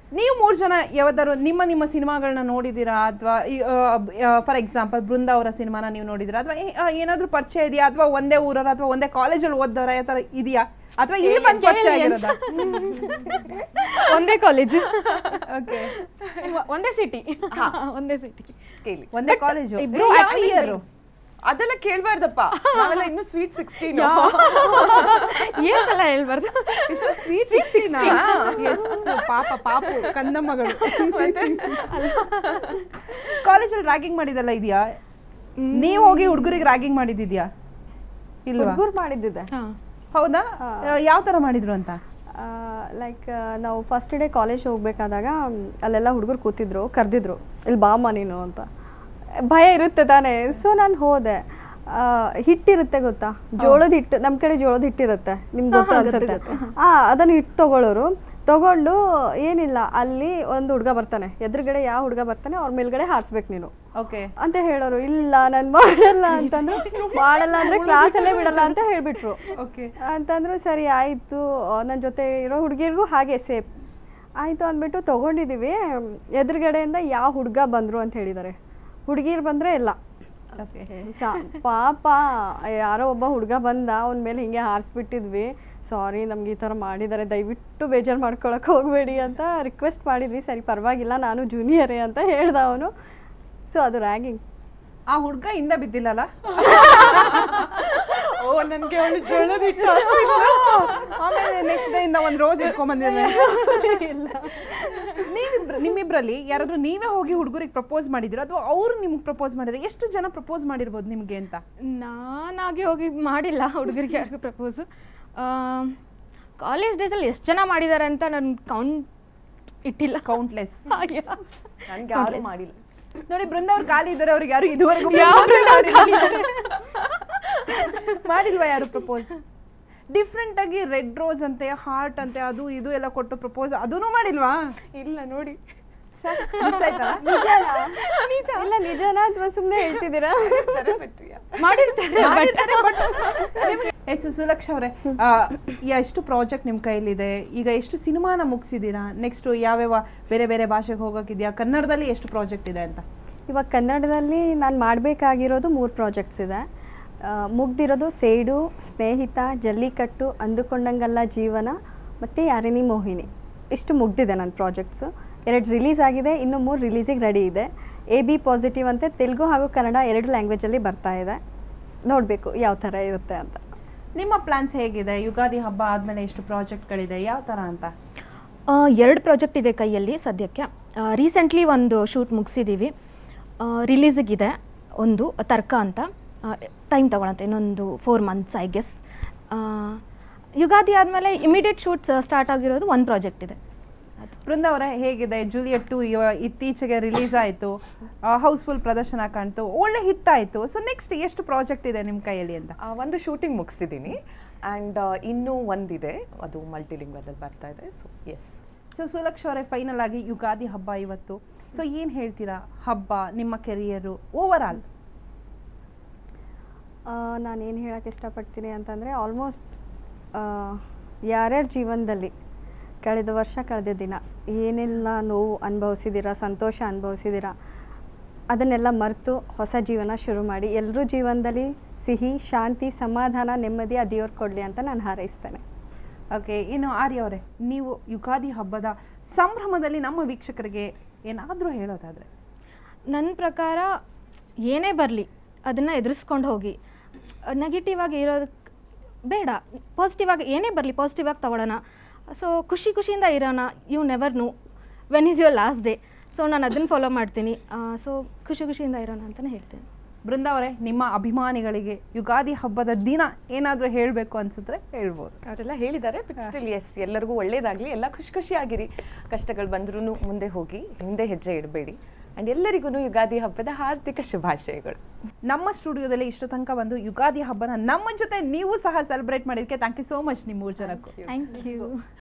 ನೀವು ಮೂರು ಜನ ಯಾವ್ದಾದ್ರು ನಿಮ್ಮ ನಿಮ್ಮ ಸಿನಿಮಾಗಳನ್ನ ನೋಡಿದ್ದೀರಾ ಅಥವಾ ಫಾರ್ ಎಕ್ಸಾಂಪಲ್ ಬೃಂದ ಅವರ ಸಿನಿಮಾನ ನೀವು ನೋಡಿದ್ದೀರಾ ಅಥವಾ ಏನಾದ್ರೂ ಪರಿಚಯ ಇದೆಯಾ ಅಥವಾ ಒಂದೇ ಊರರ ಅಥವಾ ಒಂದೇ ಕಾಲೇಜಲ್ಲಿ ಓದ್ದವರ ಯಾವ ಥರ ಇದೆಯಾ ಅಥವಾ ಇಲ್ಲಿ ಬಂದು ಪರಿಚಯ ಆಗಿರೋದಾ ಒಂದೇ ಕಾಲೇಜು ಓಕೆ ಒಂದೇ ಸಿಟಿ ಒಂದೇ ಸಿಟಿ ಕೇಳಿ ಒಂದೇ ಕಾಲೇಜು ಇಬ್ರು ಯಾವ actually ಇಯರ್ ಅದೆಲ್ಲ ಕೇಳ್ಬಾರ್ದಪ್ಪ ನಾವೆಲ್ಲ ಇನ್ನು ಸ್ವೀಟ್ ಸಿಕ್ಸ್ಟೀನ್ ಏಸ್ ಎಲ್ಲ ಹೇಳ್ಬಾರ್ದು ಸ್ವೀಟ್ ಎಸ್ ಪಾಪ ಪಾಪು ಕಂದಮ್ಮಗಳು ಕಾಲೇಜಲ್ಲಿ ರ್ಯಾಗಿಂಗ್ ಮಾಡಿದೆಲ್ಲ ಇದೆಯಾ ನೀವು ಹೋಗಿ ಹುಡುಗರಿಗೆ ರ್ಯಾಗಿಂಗ್ ಮಾಡಿದ್ದಿದ್ಯಾ ಇಲ್ವಾ ಹುಡುಗರು ಮಾಡಿದ್ದಿದೆ ಹಾಂ ಹೌದಾ ಯಾವ ತರ ಮಾಡಿದ್ರು ಅಂತ ಲೈಕ್ ನಾವು ಫಸ್ಟ್ ಡೇ ಕಾಲೇಜ್ ಹೋಗ್ಬೇಕಾದಾಗ ಮ್, ಅಲ್ಲೆಲ್ಲ ಹುಡುಗರು ಕೂತಿದ್ರು ಕರೆದಿದ್ರು ಇಲ್ಲಿ ಬಾಮ್ಮ ನೀನು ಅಂತ ಭಯ ಇರುತ್ತೆ ತಾನೇ ಸೊ ನಾನು ಹೋದೆ ಆ, ಹಿಟ್ಟಿರುತ್ತೆ ಗೊತ್ತಾ ಜೋಳದ ಹಿಟ್ಟು ನಮ್ಮ ಕಡೆ ಜೋಳದ ಹಿಟ್ಟಿರುತ್ತೆ ನಿಮ್ಗೆ ಗೊತ್ತಾ ಅನ್ಸುತ್ತೆ ಆ ಅದನ್ನು ಹಿಟ್ಟು ತಗೊಳ್ಳೋರು ತಗೊಂಡು ಏನಿಲ್ಲ ಅಲ್ಲಿ ಒಂದು ಹುಡುಗ ಬರ್ತಾನೆ ಎದುರುಗಡೆ ಯಾವ ಹುಡುಗ ಬರ್ತಾನೆ ಅವ್ರ ಮೇಲ್ಗಡೆ ಹಾರಿಸ್ಬೇಕು ನೀನು ಓಕೆ ಅಂತ ಹೇಳೋರು ಇಲ್ಲ ನಾನು ಮಾಡಲ್ಲ ಅಂತಂದ್ರು ಮಾಡಲ್ಲ ಅಂದ್ರೆ ಕ್ಲಾಸಲ್ಲೇ ಬಿಡಲ್ಲ ಅಂತ ಹೇಳ್ಬಿಟ್ರು ಓಕೆ ಅಂತಂದ್ರು ಸರಿ ಆಯಿತು ನನ್ನ ಜೊತೆ ಇರೋ ಹುಡುಗಿರ್ಗೂ ಹಾಗೆ ಸೇಫ್ ಆಯಿತು ಅಂದ್ಬಿಟ್ಟು ತೊಗೊಂಡಿದ್ದೀವಿ ಎದುರುಗಡೆಯಿಂದ ಯಾವ ಹುಡುಗ ಬಂದರು ಅಂತ ಹೇಳಿದ್ದಾರೆ ಹುಡುಗಿರು ಬಂದರೆ ಇಲ್ಲ ಓಕೆ ಸಾ ಪಾಪ ಯಾರೋ ಒಬ್ಬ ಹುಡುಗ ಬಂದ ಅವನ ಮೇಲೆ ಹಿಂಗೆ ಹಾರಿಸ್ಬಿಟ್ಟಿದ್ವಿ ಸಾರಿ ನಮ್ಗೆ ಈ ಥರ ಮಾಡಿದ್ದಾರೆ ದಯವಿಟ್ಟು ಬೇಜಾರು ಮಾಡ್ಕೊಳಕ್ಕೆ ಹೋಗಬೇಡಿ ಅಂತ ರಿಕ್ವೆಸ್ಟ್ ಮಾಡಿದ್ವಿ ಸರಿ ಪರವಾಗಿಲ್ಲ ನಾನು ಜೂನಿಯರೇ ಅಂತ ಹೇಳ್ದ ಅವನು ಸೊ ಅದು ರ್ಯಾಗಿಂಗ್ ಆ ಹುಡ್ಗ ಹಿಂದೆ ಬಿದ್ದಿಲ್ಲಲ್ಲ ಓ ನನ್ಗೆ ಅವಳು ಜೋಳದ ಹಿಟ್ಟು ಆಮೇಲೆ ನೆಕ್ಸ್ಟ್ ಡೇ ಇಂದ ಒಂದು ರೋಸ್ ಇಟ್ಕೊಂಡ್ ಬಂದಿದ್ದೆ ನೀವಿಬ್ರು ನಿಮ್ಮಿಬ್ರಲ್ಲಿ ಯಾರಾದ್ರೂ ನೀವೇ ಹೋಗಿ ಹುಡುಗರಿಗೆ ಪ್ರಪೋಸ್ ಮಾಡಿದಿರ ಅಥವಾ ಅವ್ರು ನಿಮ್ಗೆ ಪ್ರಪೋಸ್ ಮಾಡಿದ್ರೆ ಎಷ್ಟು ಜನ ಪ್ರಪೋಸ್ ಮಾಡಿರ್ಬೋದು ನಿಮ್ಗೆ ಅಂತ ನಾನಾಗಿ ಹೋಗಿ ಮಾಡಿಲ್ಲ ಹುಡುಗರಿಗೆ ಯಾರಿಗೂ ಪ್ರಪೋಸು ಕಾಲೇಜ್ ಡೇಸಲ್ಲಿ ಎಷ್ಟು ಜನ ಮಾಡಿದ್ದಾರೆ ಅಂತ ನಾನು ಕೌಂಟ್ ಇಟ್ಟಿಲ್ಲ ಕೌಂಟ್ಲೆಸ್ ನನ್ಗೆ ಯಾರು ಮಾಡಿಲ್ಲ ನೋಡಿ ಬೃಂದ ಅವ್ರು ಖಾಲಿ ಇದ್ದಾರೆ ಅವ್ರಿಗೆ ಯಾರು ಇದುವರೆಗೂ ಯಾವ propose ಬೃಂದ ಅವ್ರು ಮಾಡಿಲ್ಲ. ಮಾಡಿಲ್ವಾ ಯಾರು ಪ್ರಪೋಸ್ ಡಿಫ್ರೆಂಟ್ ಆಗಿ ರೆಡ್ ರೋಸ್ ಅಂತೆ ಹಾರ್ಟ್ ಅಂತೆ ಅದು ಇದು ಎಲ್ಲ ಕೊಟ್ಟು ಪ್ರಪೋಸ್ ಅದೂ ಮಾಡಿಲ್ವಾ ಇಲ್ಲ ನೋಡಿ ಛೆ, miss ಆಯ್ತಲ್ಲ? ಇಲ್ಲ ನಿಜನಾ ಅಥವಾ ಸುಮ್ಮನೆ ಹೇಳ್ತಿದ್ದೀರಾ ಮಾಡಿರ್ತಾರೆ ಬಟ್ ನಿಮ್ಗೆ- ಏ ಸುಲಕ್ಷ ಅವರೇ ಎಷ್ಟು ಪ್ರಾಜೆಕ್ಟ್ ನಿಮ್ಮ ಕೈಲಿದೆ ಈಗ ಎಷ್ಟು ಸಿನಿಮಾನ ಮುಗಿಸಿದ್ದೀರಾ ನೆಕ್ಸ್ಟ್ ಯಾವ್ಯಾವ ಬೇರೆ ಬೇರೆ ಭಾಷೆಗೆ ಹೋಗೋಕ್ಕಿದೆಯಾ ಕನ್ನಡದಲ್ಲಿ ಎಷ್ಟು ಪ್ರಾಜೆಕ್ಟ್ ಇದೆ ಅಂತ ಇವಾಗ ಕನ್ನಡದಲ್ಲಿ ನಾನು ಮಾಡಬೇಕಾಗಿರೋದು ಮೂರು ಪ್ರಾಜೆಕ್ಟ್ಸ್ ಇದೆ ಆ, ಮುಗ್ದಿರೋದು ಸೇಡು ಸ್ನೇಹಿತ ಜಲ್ಲಿಕಟ್ಟು ಅಂದುಕೊಂಡಂಗಲ್ಲ ಜೀವನ ಮತ್ತು ಯಾರಿನಿ ಮೋಹಿನಿ ಇಷ್ಟು ಮುಗ್ದಿದೆ ನನ್ನ ಪ್ರಾಜೆಕ್ಟ್ಸು ಎರಡು ರಿಲೀಸ್ ಆಗಿದೆ ಇನ್ನು ಮೂರು ರಿಲೀಸಿಗೆ ರೆಡಿ ಇದೆ ಎ ಬಿ ಪಾಸಿಟಿವ್ ಅಂತೆ ತೆಲುಗು ಹಾಗೂ ಕನ್ನಡ ಎರಡು ಲ್ಯಾಂಗ್ವೇಜಲ್ಲಿ ಬರ್ತಾ ಇದೆ ನೋಡಬೇಕು ಯಾವ ಥರ ಇರುತ್ತೆ ಅಂತ ನಿಮ್ಮ ಪ್ಲಾನ್ಸ್ ಹೇಗಿದೆ ಯುಗಾದಿ ಹಬ್ಬ ಆದ್ಮೇಲೆ ಎಷ್ಟು ಪ್ರಾಜೆಕ್ಟ್ಗಳಿದೆ ಯಾವ ಥರ ಅಂತ ಎರಡು ಪ್ರಾಜೆಕ್ಟ್ ಇದೆ ಕೈಯಲ್ಲಿ ಸದ್ಯಕ್ಕೆ ರೀಸೆಂಟ್ಲಿ ಒಂದು ಶೂಟ್ ಮುಗಿಸಿದ್ದೀವಿ ರಿಲೀಸಿಗಿದೆ ಒಂದು ತರ್ಕ ಅಂತ ಟೈಮ್ ತಗೊಳತ್ತೆ ಇನ್ನೊಂದು four months I guess Ugadi ಆದಮೇಲೆ ಇಮಿಡಿಯೇಟ್ ಶೂಟ್ ಸ್ಟಾರ್ಟ್ ಆಗಿರೋದು ಒಂದು ಪ್ರಾಜೆಕ್ಟ್ ಇದೆ ಬೃಂದ ಅವರೇ ಹೇಗಿದೆ ಜೂಲಿಯಟ್ ಟು ಇತ್ತೀಚೆಗೆ ರಿಲೀಸ್ ಆಯಿತು ಹೌಸ್ಫುಲ್ ಪ್ರದರ್ಶನ ಕಾಣ್ತು ಒಳ್ಳೆ ಹಿಟ್ ಆಯಿತು ಸೊ ನೆಕ್ಸ್ಟ್ ಎಷ್ಟು ಪ್ರಾಜೆಕ್ಟ್ ಇದೆ ನಿಮ್ಮ ಕೈಯಲ್ಲಿ ಅಂತ ಆ, ಒಂದು ಶೂಟಿಂಗ್ ಮುಗಿಸಿದ್ದೀನಿ ಆ್ಯಂಡ್ ಇನ್ನೂ ಒಂದಿದೆ ಅದು ಮಲ್ಟಿಲಿಂಗ್ವಲ್ಲಿ ಬರ್ತಾ ಇದೆ ಸೊ ಎಸ್ ಸೊ ಸುಲಕ್ಷ ಅವರೇ ಫೈನಲ್ ಆಗಿ ಯುಗಾದಿ ಹಬ್ಬ ಇವತ್ತು ಸೊ ಏನು ಹೇಳ್ತೀರಾ ಹಬ್ಬ ನಿಮ್ಮ ಕೆರಿಯರು ಓವರ್ ಆಲ್ ನಾನು ಏನು ಹೇಳೋಕ್ಕೆ ಇಷ್ಟಪಡ್ತೀನಿ ಅಂತಂದರೆ ಆಲ್ಮೋಸ್ಟ್ ಯಾರ್ಯಾರ ಜೀವನದಲ್ಲಿ ಕಳೆದ ವರ್ಷ ಕಳೆದ ದಿನ ಏನೆಲ್ಲ ನೋವು ಅನುಭವಿಸಿದ್ದೀರಾ ಸಂತೋಷ ಅನುಭವಿಸಿದ್ದೀರಾ ಅದನ್ನೆಲ್ಲ ಮರೆತು ಹೊಸ ಜೀವನ ಶುರು ಮಾಡಿ ಎಲ್ಲರೂ ಜೀವನದಲ್ಲಿ ಸಿಹಿ ಶಾಂತಿ ಸಮಾಧಾನ ನೆಮ್ಮದಿ ಆ ದೇವ್ರು ಕೊಡಲಿ ಅಂತ ನಾನು ಹಾರೈಸ್ತೇನೆ ಓಕೆ ಇನ್ನು ಆರ್ಯ ಅವರೇ ನೀವು ಯುಗಾದಿ ಹಬ್ಬದ ಸಂಭ್ರಮದಲ್ಲಿ ನಮ್ಮ ವೀಕ್ಷಕರಿಗೆ ಏನಾದರೂ ಹೇಳೋದಾದರೆ ನನ್ನ ಪ್ರಕಾರ ಏನೇ ಬರಲಿ ಅದನ್ನು ಎದುರಿಸ್ಕೊಂಡು ಹೋಗಿ ನೆಗೆಟಿವ್ ಆಗಿ ಇರೋದಕ್ಕೆ ಬೇಡ ಪಾಸಿಟಿವ್ ಆಗಿ ಏನೇ ಬರಲಿ ಪಾಸಿಟಿವ್ ಆಗಿ ತಗೊಳ್ಳೋಣ ಸೊ ಖುಷಿ ಖುಷಿಯಿಂದ ಇರೋಣ you never know when is your last day so ನಾನು ಅದನ್ನು ಫಾಲೋ ಮಾಡ್ತೀನಿ ಸೊ ಖುಷಿ ಖುಷಿಯಿಂದ ಇರೋಣ ಅಂತಲೇ ಹೇಳ್ತೀನಿ ಬೃಂದ ಅವರೇ ನಿಮ್ಮ ಅಭಿಮಾನಿಗಳಿಗೆ ಯುಗಾದಿ ಹಬ್ಬದ ದಿನ ಏನಾದರೂ ಹೇಳಬೇಕು ಅನ್ಸಿದ್ರೆ ಹೇಳ್ಬೋದು ಅವರೆಲ್ಲ ಹೇಳಿದ್ದಾರೆ ಬಟ್ ಸ್ಟಿಲ್ ಎಸ್ ಎಲ್ಲರಿಗೂ ಒಳ್ಳೇದಾಗಲಿ ಎಲ್ಲ ಖುಷಿ ಖುಷಿಯಾಗಿರಿ ಕಷ್ಟಗಳು ಬಂದ್ರೂ ಮುಂದೆ ಹೋಗಿ ಹಿಂದೆ ಹೆಜ್ಜೆ ಇಡಬೇಡಿ ಆ್ಯಂಡ್ ಎಲ್ಲರಿಗೂ ಯುಗಾದಿ ಹಬ್ಬದ ಹಾರ್ದಿಕ ಶುಭಾಶಯಗಳು ನಮ್ಮ ಸ್ಟುಡಿಯೋದಲ್ಲಿ ಇಷ್ಟು ತನಕ ಬಂದು ಯುಗಾದಿ ಹಬ್ಬನ ನಮ್ಮ ಜೊತೆ ನೀವು ಸಹ ಸೆಲೆಬ್ರೇಟ್ ಮಾಡಿದ್ದಕ್ಕೆ ಥ್ಯಾಂಕ್ ಯು ಸೋ ಮಚ್ ನಿಮ್ಮ ಮೂರು ಜನಕ್ಕೂ ಥ್ಯಾಂಕ್ ಯು